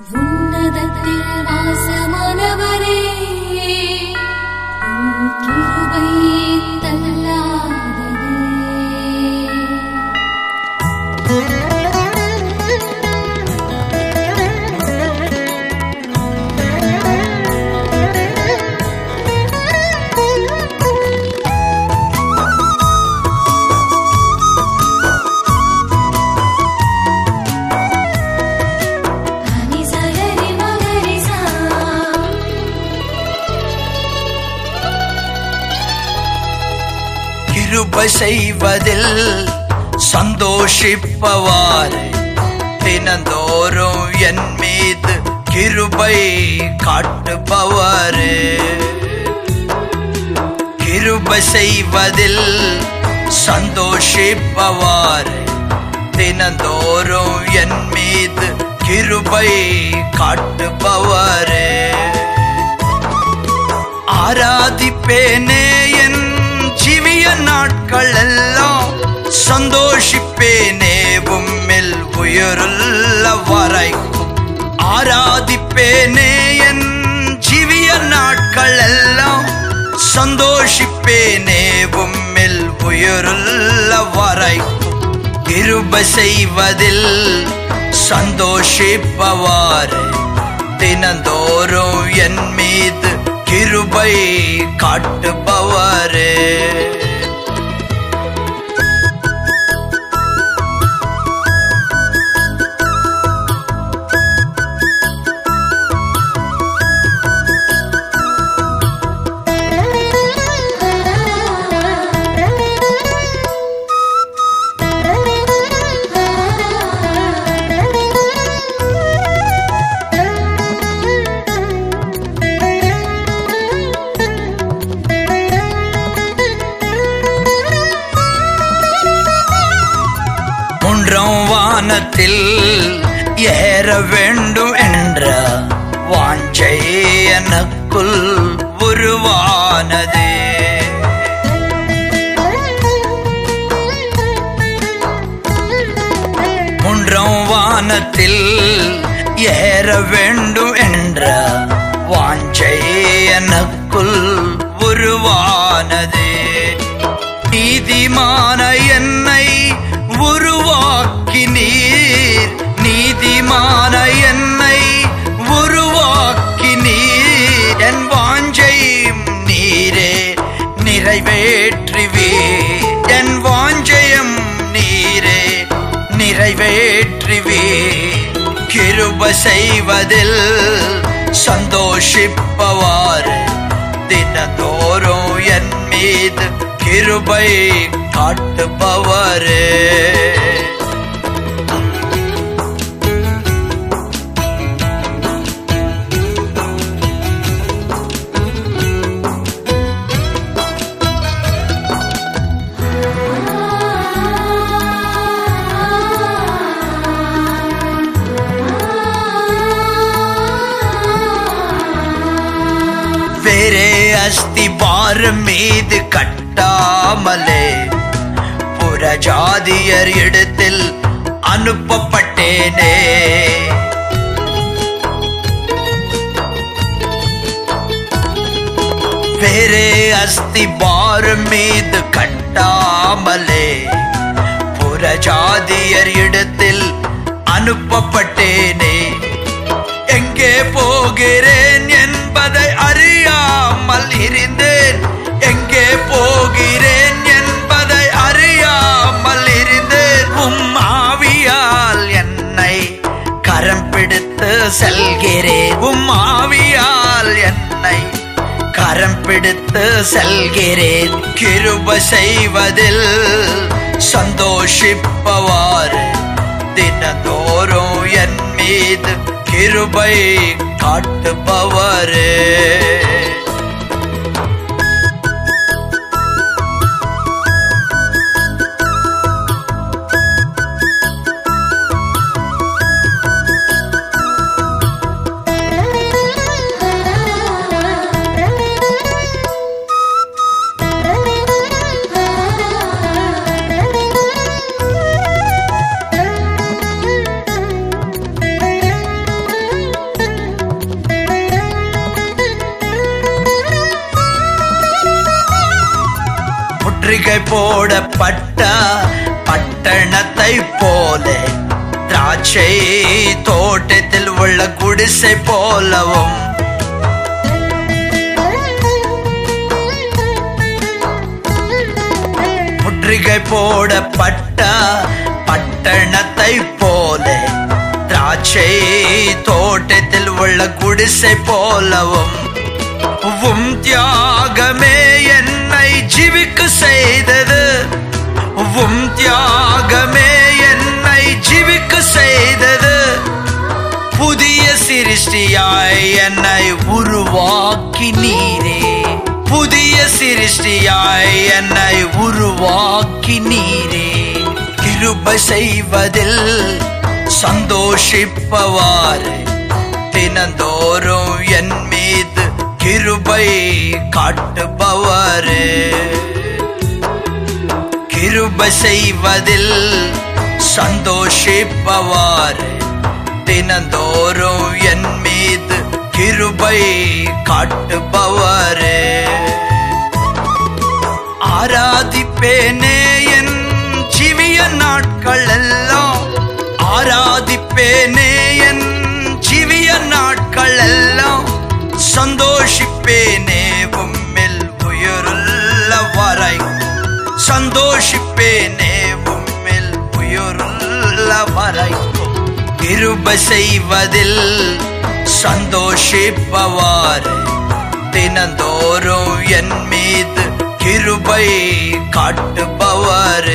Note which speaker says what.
Speaker 1: உன்னதத்தில் வாசமானவரே உம் கிருபை தள்ளாததே அனி சகரி மகரி சா
Speaker 2: கிருபை செய்வதில் சந்தோஷிப்பவாறு தினந்தோறும் என் மீது கிருபை காட்டுபவாறு கிருபை செய்வதில் சந்தோஷிப்பவாறு தினந்தோறும் என் மீது கிருபை காட்டுபவாறு ஆராதிப்பேனே என் ஜீவிய நாட்கள் எல்லாம் சந்தோஷிப்பேனே உம்மில் உயிருள்ள வரைக்கும் ஆராதிப்பேனே என் ஜீவிய நாட்கள் எல்லாம் சந்தோஷிப்பேனே உம்மில் உயிருள்ள வரைக்கும் கிருப செய்வதில் சந்தோஷிப்பவாறு தினந்தோறும் என் மீது கிருபை காட்டுபவரே மூன்றாம் வானத்தில் ஏற வேண்டும் என்ற வாஞ்சை எனக்குள் உருவானதே மூன்றாம் வானத்தில் ஏற வேண்டும் என்ற வாஞ்சை எனக்குள் உருவானதே நீதிமான என்னை உருவாக்கி நீர் நீதிமான என்னை உருவாக்கி நீர் என் வாஞ்சையும் நீரே நிறைவேற்றுவே என் வாஞ்சையும் நீரே நிறைவேற்றுவே கிருப செய்வதில் சந்தோஷிப்பவாறு தினந்தோறும் என் மீது கிருபை காட்டுபவரே வேறே அஸ்தி பாரம் மீது கட்டாமலே புறஜாதியர் இடத்தில் அனுப்பப்பட்டேனே வேறே அஸ்தி பாரம் மீது கட்டாமலே புறஜாதியர் இடத்தில் அனுப்பப்பட்டேனே எங்கே போகிறேன் என்பதை அறியாமல் இருந்தேன் எங்கே போகிறேன் என்பதை அறியாமல் இருந்தேன் உம் ஆவியால் என்னை கரம் பிடித்து செல்கிறேன் உம் ஆவியால் என்னை கரம் பிடித்து செல்கிறேன் கிருப செய்வதில் சந்தோஷிப்பவாறு தினந்தோறும் என் மீது கிருபை காட்டுபவரே முற்றுகை போடப்பட்ட பட்டணத்தை போல திராட்சை தோட்டத்தில் உள்ள குடிசை போலவும் முற்றுகை போடப்பட்ட பட்டணத்தை போல திராட்சை தோட்டத்தில் உள்ள குடிசை போலவும் உம் தியாகமே என்னை ஜீவிக்க செய்தது உம் தியாகமே என்னை ஜீவிக்க செய்தது புதிய சிருஷ்டியாய் என்னை உருவாக்கி நீரே புதிய சிருஷ்டியாய் என்னை உருவாக்கி நீரே கிருபை செய்வதில் சந்தோஷிப்பவாறு தினந்தோறும் என் மீது கிருபை காட்டுபவரே கிருபை செய்வதில் சந்தோஷிப்பவாறு தினந்தோறும் என் மீது கிருபை காட்டுபவரே ஆராதிப்பேனே என் ஜீவிய நாட்கள் எல்லாம் ஆராதிப்பேனே என் ஜீவிய நாட்கள் எல்லாம் சந்தோஷிப்பேனே உம்மில் உயிருள்ள வரை சந்தோஷிப்பேனே உம்மில் உயிருள்ள வரை கிருபை செய்வதில் சந்தோஷிப்பவாறு தினந்தோறும் என் மீது கிருபை காட்டுபவரே